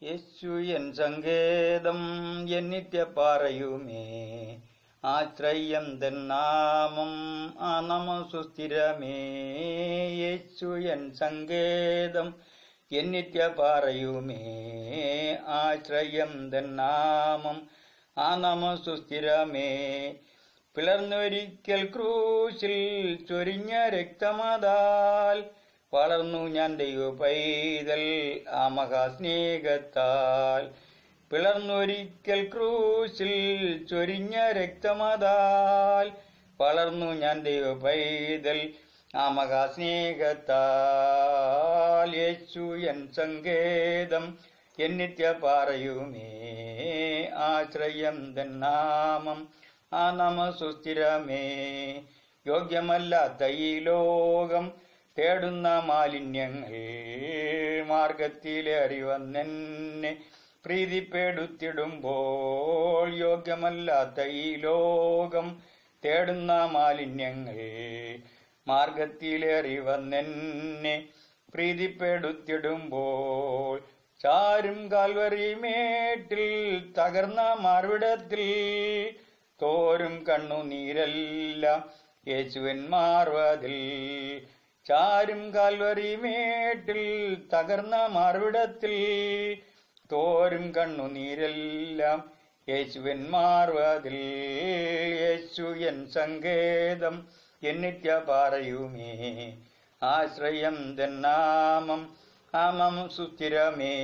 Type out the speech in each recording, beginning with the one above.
യേശു N സങ്കേതം എന്നിത്യ പറയുമേ ആശ്രയം തന്നാമം ആ നമ സുസ്ഥിരമേ യേശു എൻ സങ്കേതം എന്നിത്യ പറയുമേ ആശ്രയം തന്നാമം ആ നമ സുസ്ഥിരമേ പിളർന്നൊരിക്കൽ ക്രൂശിൽ ചൊരിഞ്ഞ രക്തമതാൽ വളർന്നു ഞാൻ ദൈവ പൈതൽ ആ മഹാസ്നേഹത്താൽ പിളർന്നൊരിക്കൽ ക്രൂശിൽ ചൊരിഞ്ഞ രക്തമതാൽ വളർന്നു ഞാൻ ദൈവ പൈതൽ ആ മഹാസ്നേഹത്താൽ യേശു എൻ സങ്കേതം എന്നിത്യ പറയുമേ ആശ്രയം തന്നാമം ആ നമ സുസ്ഥിരമേ യോഗ്യമല്ലാത്ത ഈ ലോകം തേടുന്ന മാലിന്യങ്ങൾ മാർഗത്തിലേറി വന്നെന്നെ പ്രീതിപ്പെടുത്തിടുമ്പോൾ യോഗ്യമല്ലാത്ത ഈ ലോകം തേടുന്ന മാലിന്യങ്ങൾ മാർഗത്തിലേറി വന്നെന്നെ പ്രീതിപ്പെടുത്തിടുമ്പോൾ ചാരും കാൽവറി മേട്ടിൽ തകർന്ന മാർവിടത്തിൽ തോരും കണ്ണുനീരെല്ലാം യേശുവൻ മാർവതിൽ ചാരും കാൽവറി മേട്ടിൽ തകർന്ന മാർവിടത്തിൽ തോരും കണ്ണുനീരെല്ലാം യേശുവൻ മാർവതിൽ യേശു എൻ സങ്കേതം എന്നിത്യ പറയുമേ ആശ്രയം തന്നാമം ആമം സുസ്ഥിരമേ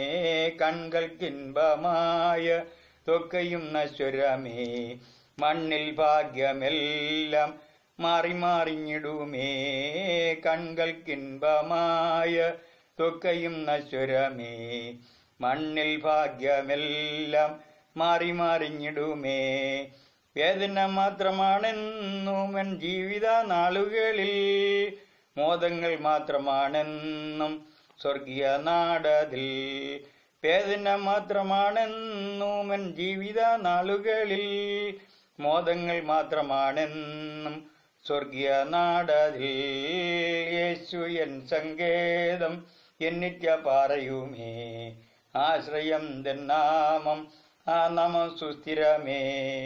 കൺകൾക്കിൻപമായ തൊക്കയും നശ്വരമേ മണ്ണിൽ ഭാഗ്യമെല്ലാം മാറി മാറിഞ്ഞിടുമേ കൺകൾക്കിൻപമായ തൊക്കയും നശ്വരമേ മണ്ണിൽ ഭാഗ്യമെല്ലാം മാറി മാറിഞ്ഞിടുമേ വേദന മാത്രമാണെന്നും എൻ ജീവിത നാളുകളിൽ മോദങ്ങൾ മാത്രമാണെന്നും സ്വർഗീയ നാടതിൽ വേദന മാത്രമാണെന്നും എൻ ജീവിത നാളുകളിൽ മോദങ്ങൾ മാത്രമാണെന്നും സ്വർഗീയ നാടതിൽ യേശു എൻ സങ്കേതം എന്നിത്യ പറയുമേ ആശ്രയം തന്നാമം ആ നമ സുസ്ഥിരമേ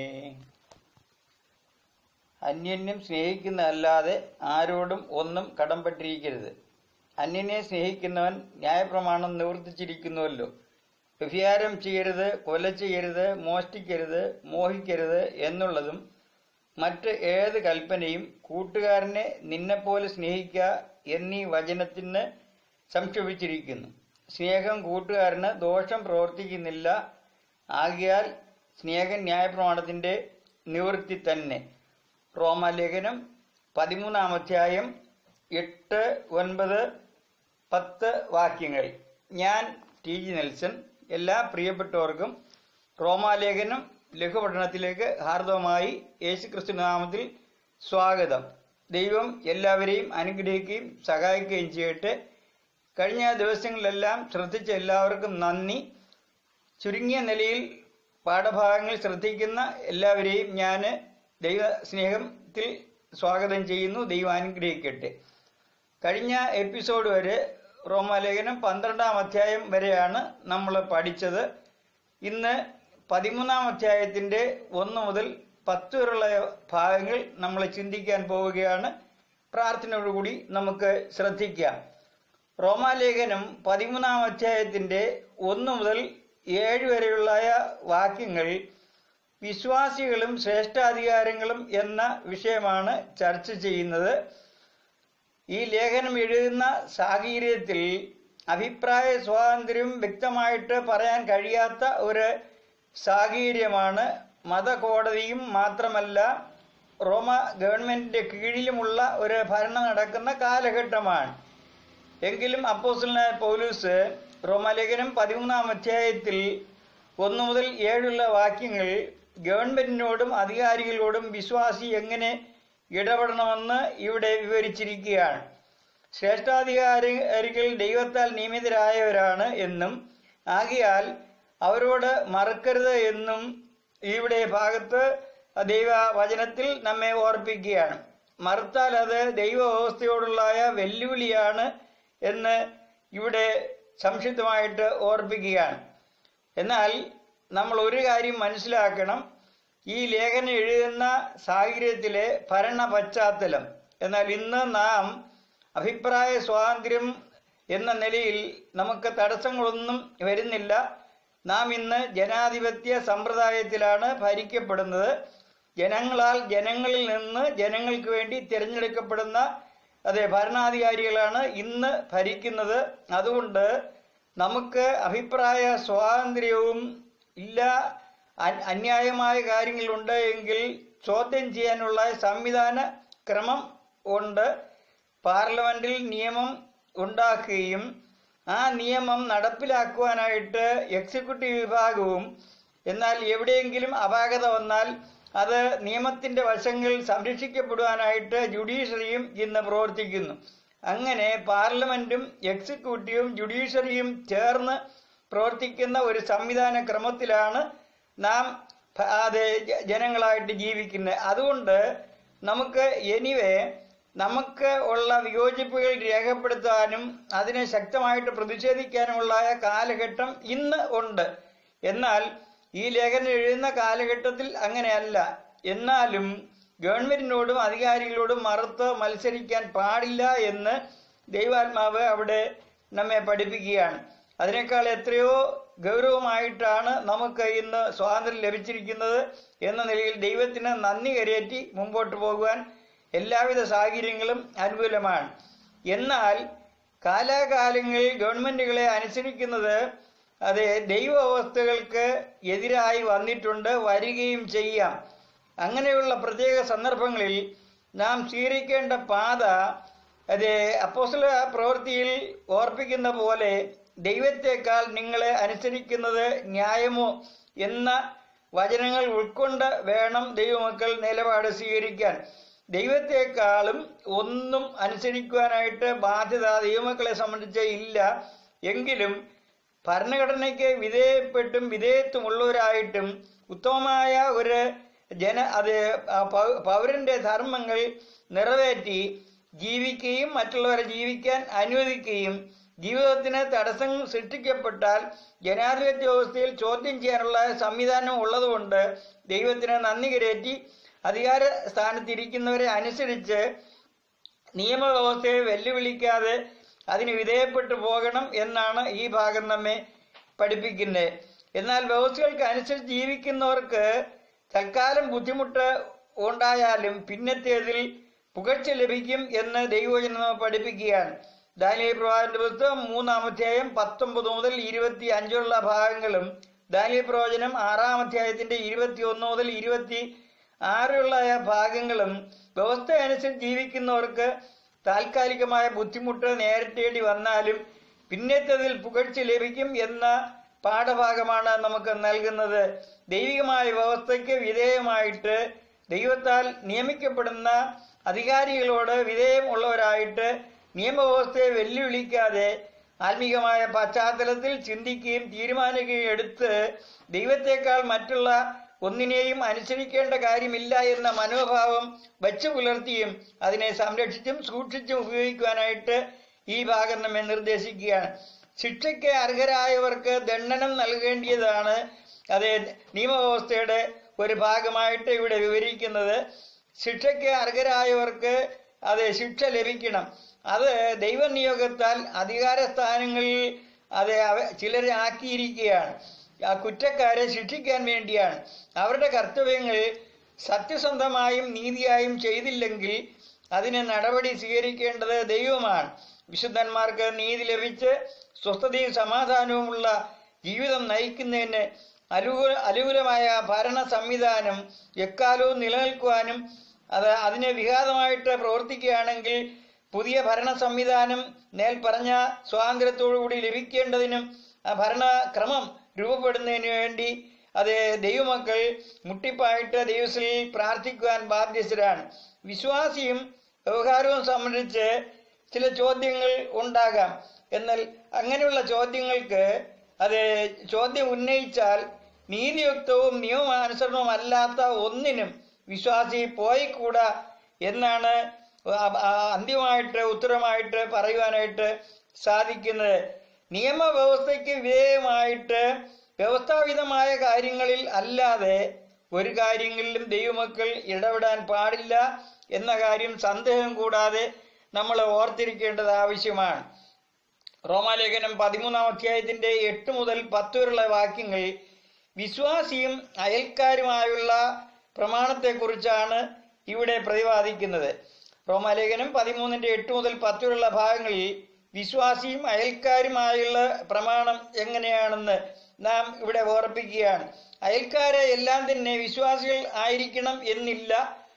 അന്യന്യം സ്നേഹിക്കുന്നതല്ലാതെ ആരോടും ഒന്നും കടംപെട്ടിരിക്കരുത് അന്യനെ സ്നേഹിക്കുന്നവൻ ന്യായപ്രമാണം നിവർത്തിച്ചിരിക്കുന്നുവല്ലോ വ്യഭിചാരം ചെയ്യരുത് കൊല ചെയ്യരുത് മോഷ്ടിക്കരുത് മോഹിക്കരുത് എന്നുള്ളതും മറ്റ് ഏത് കൽപ്പനയും കൂട്ടുകാരനെ നിന്നെപ്പോലെ സ്നേഹിക്കുക എന്നീ വചനത്തിന് സംക്ഷേപിച്ചിരിക്കുന്നു സ്നേഹം കൂട്ടുകാരന് ദോഷം പ്രവർത്തിക്കുന്നില്ല ആകിയാൽ സ്നേഹം ന്യായപ്രമാണത്തിന്റെ നിവൃത്തി തന്നെ റോമാലേഖനം പതിമൂന്നാം അധ്യായം എട്ട് ഒൻപത് പത്ത് വാക്യങ്ങൾ ഞാൻ ടി ജി നെൽസൺ എല്ലാ പ്രിയപ്പെട്ടവർക്കും റോമാലേഖനം ലഘുപഠനത്തിലേക്ക് ഹാർദവമായി യേശുക്രിസ്തു നാമത്തിൽ സ്വാഗതം ദൈവം എല്ലാവരെയും അനുഗ്രഹിക്കുകയും സഹായിക്കുകയും ചെയ്യട്ടെ കഴിഞ്ഞ ദിവസങ്ങളിലെല്ലാം ശ്രദ്ധിച്ച എല്ലാവർക്കും നന്ദി ചുരുങ്ങിയ നിലയിൽ പാഠഭാഗങ്ങൾ ശ്രദ്ധിക്കുന്ന എല്ലാവരെയും ഞാൻ ദൈവ സ്നേഹത്തിൽ സ്വാഗതം ചെയ്യുന്നു ദൈവം അനുഗ്രഹിക്കട്ടെ കഴിഞ്ഞ എപ്പിസോഡ് വരെ റോമാലേഖനം പന്ത്രണ്ടാം അധ്യായം വരെയാണ് നമ്മൾ പഠിച്ചത് ഇന്ന് പതിമൂന്നാം അധ്യായത്തിന്റെ ഒന്ന് മുതൽ പത്ത് വരെയുള്ള ഭാഗങ്ങൾ നമ്മൾ ചിന്തിക്കാൻ പോവുകയാണ് പ്രാർത്ഥനയോടുകൂടി നമുക്ക് ശ്രദ്ധിക്കാം റോമാലേഖനം പതിമൂന്നാം അധ്യായത്തിന്റെ ഒന്ന് മുതൽ ഏഴ് വരെയുള്ള വാക്യങ്ങൾ വിശ്വാസികളും ശ്രേഷ്ഠാധികാരങ്ങളും എന്ന വിഷയമാണ് ചർച്ച ചെയ്യുന്നത് ഈ ലേഖനം എഴുതുന്ന സാഹചര്യത്തിൽ അഭിപ്രായ സ്വാതന്ത്ര്യം വ്യക്തമായിട്ട് പറയാൻ കഴിയാത്ത ഒരു സാഹചര്യമാണ് മതകോടതിയും മാത്രമല്ല റോമ ഗവൺമെന്റിന്റെ കീഴിലുമുള്ള ഒരു ഭരണം നടക്കുന്ന കാലഘട്ടമാണ് എങ്കിലും അപ്പോസ്റ്റലനായ പൗലൂസ് റോമാലേഖനം പതിമൂന്നാം അധ്യായത്തിൽ ഒന്നു മുതൽ ഏഴുള്ള വാക്യങ്ങൾ ഗവൺമെന്റിനോടും അധികാരികളോടും വിശ്വാസി എങ്ങനെ ഇടപെടണമെന്ന് ഇവിടെ വിവരിച്ചിരിക്കുകയാണ് ശ്രേഷ്ഠാധികാരികൾ ദൈവത്താൽ നിയമിതരായവരാണ് എന്നും ആകിയാൽ അവരോട് മറക്കരുത് എന്നും ഇവിടെ ഭാഗത്ത് ദൈവ വചനത്തിൽ നമ്മെ ഓർപ്പിക്കുകയാണ് മറുത്താൽ അത് ദൈവ വ്യവസ്ഥയോടുള്ള വെല്ലുവിളിയാണ് എന്ന് ഇവിടെ സംക്ഷിപ്തമായിട്ട് ഓർപ്പിക്കുകയാണ് എന്നാൽ നമ്മൾ ഒരു കാര്യം മനസ്സിലാക്കണം ഈ ലേഖനം എഴുതുന്ന സാഹചര്യത്തിലെ ഭരണ പശ്ചാത്തലം എന്നാൽ ഇന്ന് നാം അഭിപ്രായ സ്വാതന്ത്ര്യം എന്ന നിലയിൽ നമുക്ക് തടസ്സങ്ങളൊന്നും വരുന്നില്ല നാം ഇന്ന് ജനാധിപത്യ സമ്പ്രദായത്തിലാണ് ഭരിക്കപ്പെടുന്നത് ജനങ്ങളാൽ ജനങ്ങളിൽ നിന്ന് ജനങ്ങൾക്ക് വേണ്ടി തിരഞ്ഞെടുക്കപ്പെടുന്ന അതെ ഭരണാധികാരികളാണ് ഇന്ന് ഭരിക്കുന്നത് അതുകൊണ്ട് നമുക്ക് അഭിപ്രായ സ്വാതന്ത്ര്യവും ഇല്ല അ- അന്യായമായ കാര്യങ്ങളുണ്ട് എങ്കിൽ ചോദ്യം ചെയ്യാനുള്ള സംവിധാന ക്രമം ഉണ്ട് പാർലമെന്റിൽ നിയമം ഉണ്ടാക്കുകയും ആ നിയമം നടപ്പിലാക്കുവാനായിട്ട് എക്സിക്യൂട്ടീവ് വിഭാഗവും എന്നാൽ എവിടെയെങ്കിലും അപാകത വന്നാൽ അത് നിയമത്തിന്റെ വശങ്ങൾ സംരക്ഷിക്കപ്പെടുവാനായിട്ട് ജുഡീഷ്യറിയും ഇന്ന് പ്രവർത്തിക്കുന്നു അങ്ങനെ പാർലമെന്റും എക്സിക്യൂട്ടീവും ജുഡീഷ്യറിയും ചേർന്ന് പ്രവർത്തിക്കുന്ന ഒരു സംവിധാന ക്രമത്തിലാണ് നാം ഭ- അത് ജ- ജനങ്ങളായിട്ട് ജീവിക്കുന്നത് അതുകൊണ്ട് നമുക്ക് എനിവേ നമുക്ക് ഉള്ള വിയോജിപ്പുകൾ രേഖപ്പെടുത്താനും അതിനെ ശക്തമായിട്ട് പ്രതിഷേധിക്കാനുമുള്ള കാലഘട്ടം ഇന്ന് ഉണ്ട് എന്നാൽ ഈ ലേഖനം എഴുതുന്ന കാലഘട്ടത്തിൽ അങ്ങനെയല്ല എന്നാലും ഗവൺമെന്റിനോടും അധികാരികളോടും മറുത്ത് മത്സരിക്കാൻ പാടില്ല എന്ന് ദൈവാത്മാവ് അവിടെ നമ്മെ പഠിപ്പിക്കുകയാണ് അതിനേക്കാൾ എത്രയോ ഗൗരവമായിട്ടാണ് നമുക്ക് ഇന്ന് സ്വാതന്ത്ര്യം ലഭിച്ചിരിക്കുന്നത് എന്ന നിലയിൽ ദൈവത്തിന് നന്ദി കരയേറ്റി മുമ്പോട്ട് പോകുവാൻ എല്ലാവിധ സാഹചര്യങ്ങളും അനുകൂലമാണ് എന്നാൽ കാലാകാലങ്ങളിൽ ഗവൺമെന്റുകളെ അനുസരിക്കുന്നത് അത് ദൈവ വ്യവസ്ഥകൾക്ക് എതിരായി വന്നിട്ടുണ്ട് വരികയും ചെയ്യാം അങ്ങനെയുള്ള പ്രത്യേക സന്ദർഭങ്ങളിൽ നാം സ്വീകരിക്കേണ്ട പാത അത് അപ്പോസ്തല പ്രവൃത്തിയിൽ ഓർപ്പിക്കുന്ന പോലെ ദൈവത്തെക്കാൾ നിങ്ങളെ അനുസരിക്കുന്നത് ന്യായമോ എന്ന വചനങ്ങൾ ഉൾക്കൊണ്ട് വേണം ദൈവമക്കൾ നിലപാട് സ്വീകരിക്കാൻ ദൈവത്തെക്കാളും ഒന്നും അനുസരിക്കുവാനായിട്ട് ബാധ്യത ദൈവമക്കളെ സംബന്ധിച്ച് ഇല്ല എങ്കിലും ഭരണഘടനയ്ക്ക് വിധേയപ്പെട്ടും വിധേയത്വമുള്ളവരായിട്ടും ഉത്തമമായ ഒരു ജന അത് ആ പൗ- പൗരന്റെ ധർമ്മങ്ങൾ നിറവേറ്റി ജീവിക്കുകയും മറ്റുള്ളവരെ ജീവിക്കാൻ അനുവദിക്കുകയും ജീവിതത്തിന് തടസ്സം സൃഷ്ടിക്കപ്പെട്ടാൽ ജനാധിപത്യ വ്യവസ്ഥയിൽ ചോദ്യം ചെയ്യാനുള്ള സംവിധാനം ഉള്ളതുകൊണ്ട് ദൈവത്തിന് നന്ദി കരേറ്റി അധികാര സ്ഥാനത്തിരിക്കുന്നവരെ അനുസരിച്ച് നിയമവ്യവസ്ഥയെ വെല്ലുവിളിക്കാതെ അതിന് വിധേയപ്പെട്ടു പോകണം എന്നാണ് ഈ ഭാഗം നമ്മെ പഠിപ്പിക്കുന്നത് എന്നാൽ വ്യവസ്ഥകൾക്ക് അനുസരിച്ച് ജീവിക്കുന്നവർക്ക് തൽക്കാലം ബുദ്ധിമുട്ട് ഉണ്ടായാലും പിന്നത്തേതിൽ പുകഴ്ച ലഭിക്കും എന്ന് ദൈവവചനം നമ്മെ പഠിപ്പിക്കുകയാണ് ദാനിയേൽ പ്രവാചന്റെ പുസ്തകം മൂന്നാം അധ്യായം പത്തൊമ്പത് മുതൽ ഇരുപത്തി അഞ്ചുള്ള ഭാഗങ്ങളും ദാനിയേൽ പ്രവചനം ആറാം അധ്യായത്തിന്റെ ഇരുപത്തി ഒന്ന് മുതൽ ഇരുപത്തി ആറുള്ള ഭാഗങ്ങളും വ്യവസ്ഥ അനുസരിച്ച് ജീവിക്കുന്നവർക്ക് താൽക്കാലികമായ ബുദ്ധിമുട്ട് നേരിട്ടേണ്ടി വന്നാലും പിന്നത്തേതിൽ പുകഴ്ച ലഭിക്കും എന്ന പാഠഭാഗമാണ് നമുക്ക് നൽകുന്നത് ദൈവികമായ വ്യവസ്ഥയ്ക്ക് വിധേയമായിട്ട് ദൈവത്താൽ നിയമിക്കപ്പെടുന്ന അധികാരികളോട് വിധേയമുള്ളവരായിട്ട് നിയമവ്യവസ്ഥയെ വെല്ലുവിളിക്കാതെ ആത്മീകമായ പശ്ചാത്തലത്തിൽ ചിന്തിക്കുകയും തീരുമാനിക്കുകയും എടുത്ത് ദൈവത്തെക്കാൾ മറ്റുള്ള ഒന്നിനെയും അനുസരിക്കേണ്ട കാര്യമില്ല എന്ന മനോഭാവം വച്ചു പുലർത്തിയും അതിനെ സംരക്ഷിച്ചും സൂക്ഷിച്ചും ഉപയോഗിക്കുവാനായിട്ട് ഈ ഭാഗം നമ്മെ നിർദ്ദേശിക്കുകയാണ് ശിക്ഷയ്ക്ക് അർഹരായവർക്ക് ദണ്ഡനം നൽകേണ്ടിയതാണ് അത് നിയമവ്യവസ്ഥയുടെ ഒരു ഭാഗമായിട്ട് ഇവിടെ വിവരിക്കുന്നത് ശിക്ഷയ്ക്ക് അർഹരായവർക്ക് അത് ശിക്ഷ ലഭിക്കണം അത് ദൈവനിയോഗത്താൽ അധികാര സ്ഥാനങ്ങളിൽ അത് അവ- ചിലരെ ആക്കിയിരിക്കുകയാണ് ആ കുറ്റക്കാരെ ശിക്ഷിക്കാൻ വേണ്ടിയാണ് അവരുടെ കർത്തവ്യങ്ങൾ സത്യസന്ധമായും നീതിയായും ചെയ്തില്ലെങ്കിൽ അതിന് നടപടി സ്വീകരിക്കേണ്ടത് ദൈവമാണ് വിശുദ്ധന്മാർക്ക് നീതി ലഭിച്ച് സ്വസ്ഥതയും സമാധാനവുമുള്ള ജീവിതം നയിക്കുന്നതിന് അനുകൂല അനുകൂലമായ ഭരണ സംവിധാനം എക്കാലവും നിലനിൽക്കുവാനും അത് അതിന് വിഘാതമായിട്ട് പ്രവർത്തിക്കുകയാണെങ്കിൽ പുതിയ ഭരണ സംവിധാനം നേൽ പറഞ്ഞ സ്വാതന്ത്ര്യത്തോടുകൂടി ലഭിക്കേണ്ടതിനും ആ ഭരണക്രമം രൂപപ്പെടുന്നതിന് വേണ്ടി അത് ദൈവമക്കൾ മുട്ടിപ്പായിട്ട് ദൈവത്തിൽ പ്രാർത്ഥിക്കുവാൻ ബാധ്യസ്ഥരാണ് വിശ്വാസിയും വ്യവഹാരവും സംബന്ധിച്ച് ചില ചോദ്യങ്ങൾ ഉണ്ടാകാം എന്നാൽ അങ്ങനെയുള്ള ചോദ്യങ്ങൾക്ക് അത് ചോദ്യം ഉന്നയിച്ചാൽ നീതിയുക്തവും നിയമാനുസരണവും അല്ലാത്ത ഒന്നിനും വിശ്വാസി പോയിക്കൂടാ എന്നാണ് ആ- ആ അന്തിമമായിട്ട് ഉത്തരമായിട്ട് പറയുവാനായിട്ട് സാധിക്കുന്നത് നിയമവ്യവസ്ഥയ്ക്ക് വിധേയമായിട്ട് വ്യവസ്ഥാപിതമായ കാര്യങ്ങളിൽ അല്ലാതെ ഒരു കാര്യങ്ങളിലും ദൈവമക്കൾ ഇടപെടാൻ പാടില്ല എന്ന കാര്യം സന്ദേഹം കൂടാതെ നമ്മൾ ഓർത്തിരിക്കേണ്ടത് ആവശ്യമാണ് റോമാലേഖനം പതിമൂന്നാം അധ്യായത്തിന്റെ എട്ട് മുതൽ പത്ത് വരെയുള്ള വാക്യങ്ങൾ വിശ്വാസിയും അയൽക്കാരുമായുള്ള പ്രമാണത്തെക്കുറിച്ചാണ് ഇവിടെ പ്രതിപാദിക്കുന്നത് റോമാലേഖനം പതിമൂന്നിന്റെ എട്ട് മുതൽ പത്ത് വരെയുള്ള ഭാഗങ്ങളിൽ വിശ്വാസിയും അയൽക്കാരുമായുള്ള പ്രമാണം എങ്ങനെയാണെന്ന് നാം ഇവിടെ ഓർപ്പിക്കുകയാണ് അയൽക്കാരെ എല്ലാം തന്നെ വിശ്വാസികൾ ആയിരിക്കണം എന്നില്ല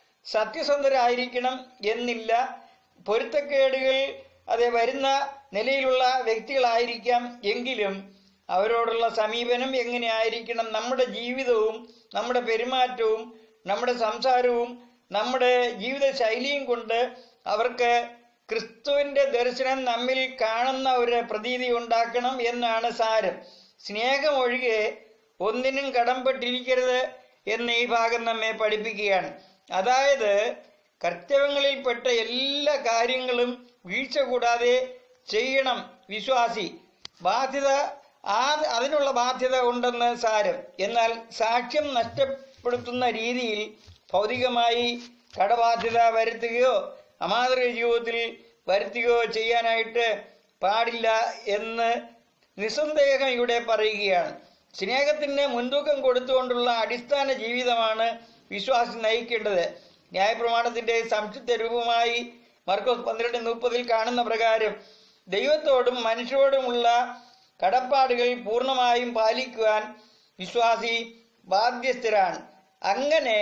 സത്യസന്ധരായിരിക്കണം എന്നില്ല പൊരുത്തക്കേടുകൾ അത് വരുന്ന നിലയിലുള്ള വ്യക്തികളായിരിക്കാം എങ്കിലും അവരോടുള്ള സമീപനം എങ്ങനെയായിരിക്കണം നമ്മുടെ ജീവിതവും നമ്മുടെ പെരുമാറ്റവും നമ്മുടെ സംസാരവും നമ്മുടെ ജീവിത ശൈലിയും കൊണ്ട് അവർക്ക് ക്രിസ്തുവിന്റെ ദർശനം നമ്മിൽ കാണുന്ന ഒരു പ്രതീതി ഉണ്ടാക്കണം എന്നാണ് സാരം സ്നേഹം ഒഴികെ ഒന്നിനും കടംപെട്ടിരിക്കരുത് എന്ന് ഈ ഭാഗം നമ്മെ പഠിപ്പിക്കുകയാണ് അതായത് കർത്തവ്യങ്ങളിൽപ്പെട്ട എല്ലാ കാര്യങ്ങളും വീഴ്ച കൂടാതെ ചെയ്യണം വിശ്വാസി ബാധ്യത ആ അതിനുള്ള ബാധ്യത ഉണ്ടെന്ന് സാരം എന്നാൽ സാക്ഷ്യം നഷ്ടപ്പെടുത്തുന്ന രീതിയിൽ ഭൗതികമായി കടബാധ്യത വരുത്തുകയോ അമാതൃക ജീവിതത്തിൽ വരുത്തുകയോ ചെയ്യാനായിട്ട് പാടില്ല എന്ന് നിസ്സന്ദേഹം ഇവിടെ പറയുകയാണ് സ്നേഹത്തിന് മുൻതൂക്കം കൊടുത്തുകൊണ്ടുള്ള അടിസ്ഥാന ജീവിതമാണ് വിശ്വാസി നയിക്കേണ്ടത് ന്യായപ്രമാണത്തിന്റെ സംക്ഷിപ്ത രൂപമായി മർക്കോസ് പന്ത്രണ്ട് മുപ്പതിൽ കാണുന്ന പ്രകാരം ദൈവത്തോടും മനുഷ്യരോടുമുള്ള കടപ്പാടുകൾ പൂർണ്ണമായും പാലിക്കുവാൻ വിശ്വാസി ബാധ്യസ്ഥരാണ് അങ്ങനെ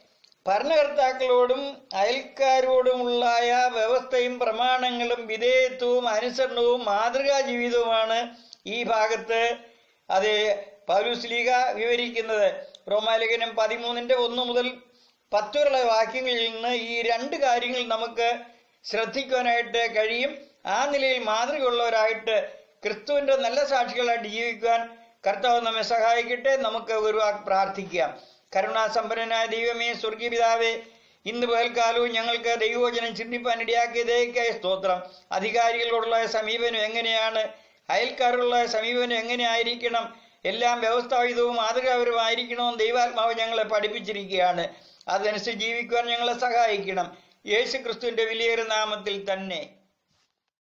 ഭരണകർത്താക്കളോടും അയൽക്കാരോടുമുള്ളായ വ്യവസ്ഥയും പ്രമാണങ്ങളും വിധേയത്വവും അനുസരണവും മാതൃകാ ജീവിതവുമാണ് ഈ ഭാഗത്ത് അത് പൗലുസ്ലീഗ വിവരിക്കുന്നത് റോമാലേഖനം പതിമൂന്നിന്റെ ഒന്ന് മുതൽ പത്ത് വരെയുള്ള വാക്യങ്ങളിൽ നിന്ന് ഈ രണ്ട് കാര്യങ്ങൾ നമുക്ക് ശ്രദ്ധിക്കുവാനായിട്ട് കഴിയും ആ നിലയിൽ മാതൃകയുള്ളവരായിട്ട് ക്രിസ്തുവിന്റെ നല്ല സാക്ഷികളായിട്ട് ജീവിക്കുവാൻ കർത്താവ് നമ്മെ സഹായിക്കട്ടെ നമുക്ക് ഒരു വാക്ക് പ്രാർത്ഥിക്കാം കരുണാസമ്പന്നനായ ദൈവമേ സ്വർഗീയ പിതാവേ ഇന്ന് പകൽക്കാലവും ഞങ്ങൾക്ക് ദൈവവചനം ചിന്തിപ്പാൻ ഇടയാക്കിയതേക്കായ സ്തോത്രം അധികാരികളോടുള്ള സമീപനം എങ്ങനെയാണ് അയൽക്കാരുള്ള സമീപനം എങ്ങനെയായിരിക്കണം എല്ലാം വ്യവസ്ഥാപിതവും മാതൃകാപരമായിരിക്കണമെന്ന് ദൈവാത്മാവ് ഞങ്ങളെ പഠിപ്പിച്ചിരിക്കുകയാണ് അതനുസരിച്ച് ജീവിക്കുവാൻ ഞങ്ങളെ സഹായിക്കണം യേശു ക്രിസ്തുവിന്റെ വിലയേറിയ നാമത്തിൽ തന്നെ